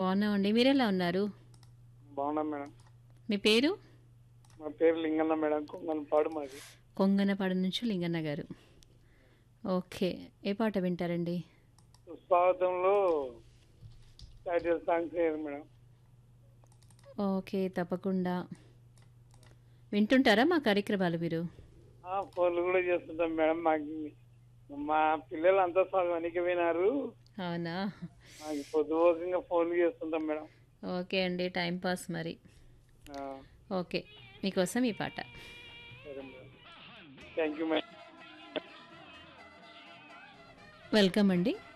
బాగున్నామండి మీరెలా ఉన్నారు బాగున్నాం మేడం మీ పేరు మా పేరు లింగన్న మేడం కొంగనపాడు మాది కొంగనపాడు నుంచి లింగన్న గారు ఓకే ఏ పాట వింటారండి స్వాగతంలో టైటిల్ సాంగ్స్ వేయరు మేడం ఓకే తప్పకుండా వింటుంటారా మా కార్యక్రమాలు మీరు ఆ, ఫోన్లు కూడా చేస్తుంటాం మేడం మాకు మా పిల్లలు అంతా సగనికి వినారు అవునా మాకు పొద్దుపోకంగా ఫోన్లు చేస్తుంటాం మేడం ఓకే అండి టైం పాస్ మరి ఆ, ఓకే మీకోసం ఈ పాట సరే madam thank you madam welcome అండి